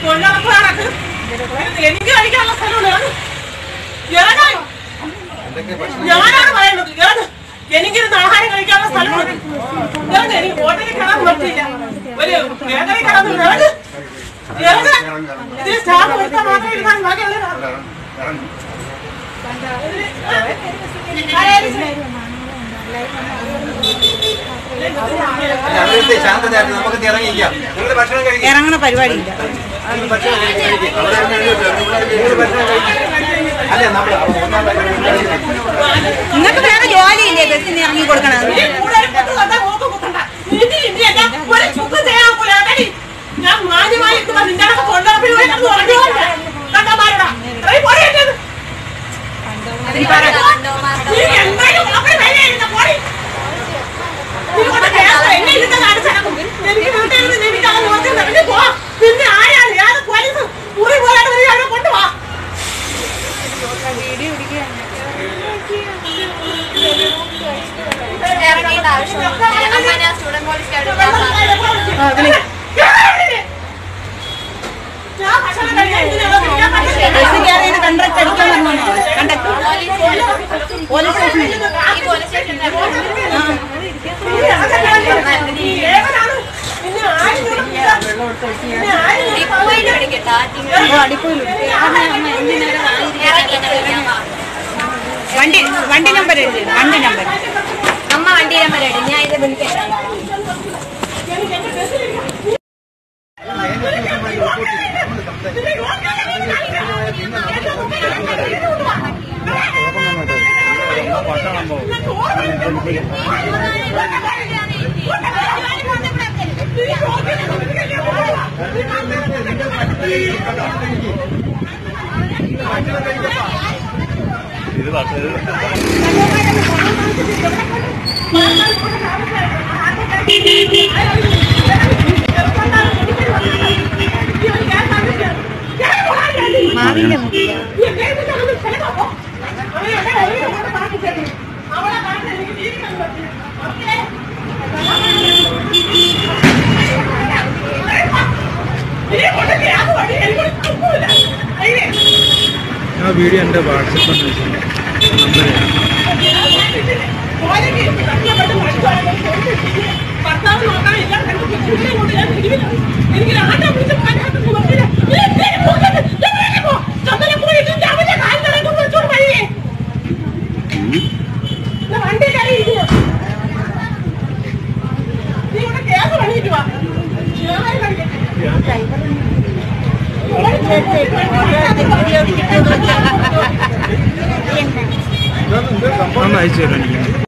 കൊല്ലറക്കാണക്ക് എനിക്ക് കഴിക്കാനുള്ള സ്ഥലമുണ്ട് ഇറങ്ങാൻ ഞാനാണ് പറയുന്നത് ഇറങ്ങ് എനിക്കിരുന്ന് ആഹാരം കഴിക്കാനുള്ള സ്ഥലമുണ്ട് ഇറങ്ങ് എനിക്ക് ഹോട്ടലിൽ കയറാൻ പറ്റില്ല ഒരു ബേക്കറി കയറാൻ ഇറങ്ങ് ഇറങ്ങ് ഇതിൽ സ്റ്റാഫ് എടുത്താൽ മാത്രമേ ഇരുന്നാൽ ബാക്കിയുള്ള അവരുടെ ശാന്തതയായിട്ട് നമുക്ക് ഇറങ്ങിയിരിക്കാം നിങ്ങൾ ഭക്ഷണം കഴിക്കാം ഇറങ്ങണ പരിപാടിയില്ല നിങ്ങൾ ഭക്ഷണം കഴിക്കാം നിങ്ങൾ ഭക്ഷണം കഴിക്കാം അല്ല നമ്മൾ ഒന്നാം നിങ്ങൾക്ക് വേറെ ജോലിയില്ലേ ബസ്സിന് ഇറങ്ങി കൊടുക്കണത് നീ കൂടുതൽ കുത്തു തന്നാ മൂക്ക് കുത്തണ്ട. നിന്റെ ഇനി എന്നെ ഒരു ചുക്കും ചെയ്യാൻ പോല അടടി. ഞാൻ മാന്യമായി ഇട്ട് വന്ന് നിന്റെ അടുത്ത് കൊണ്ടുവന്നപ്പോൾ ഇവിടെ കിടന്ന് ഉറങ്ങി പോയില്ല. കണ്ടമാരടാ. ഇത്രയും പൊടി എന്നത്. നീ എന്തായാലും അവിടെ വരെ ഇരുന്ന പൊടി. നീ കൊണ്ട് കേസ് എന്നെ ഇരുന്ന് കാണിച്ച് നടക്കും. എനിക്ക് വീട്ടിൽ ഇരുന്ന് എനിക്ക് അത് നോക്കുന്നത്. നീ പോ. പിന്നെ ആരാണ്? ഏത് പോലീസ്? മുറി പോലാണ് നീ അവിടെ കൊണ്ടുവാ. ഇറങ്ങേണ്ട ആവശ്യമില്ല അമ്മ ഞാൻ സ്റ്റുഡന്റ് പോലീസ് ഞാൻ ഭക്ഷണം കഴിക്കാൻ ഇതിനുള്ള ഞാൻ ഭക്ഷണം ബസ് കയറിയത് കണ്ടക്ട് അടിക്കാൻ വന്നോ കണ്ടക്ട് പോലീസ് സ്റ്റേഷനിൽ ഈ പോലീസ് സ്റ്റേഷനിൽ ഡിപ്പോയിൽ വിളിക്കട്ടാ വണ്ടി വണ്ടി നമ്പർ എഴുതി വണ്ടി നമ്പർ അമ്മ വണ്ടി നമ്പർ ഇടും ഞാൻ ഇത് വിളിക്കട്ടെ മാവിന്റെ മുട്ടിയ ആ വീഡിയോ എൻ്റെ വാട്സപ്പ് നമ്പർ ഭർത്താവ് നോക്കാൻ ഇല്ല എനിക്ക് ആട്ടം പിടിച്ച് പാഞ്ഞാട്ടം നോക്കില്ല വണ്ടി കയറി ഇരിക്കുന്നു നീ ഇവിടെ കേസ് പണിയിട്ട് വാ ശിവമായി കളിക്കട്ടെ ഒന്ന് അയച്ചു തരാം എനിക്ക്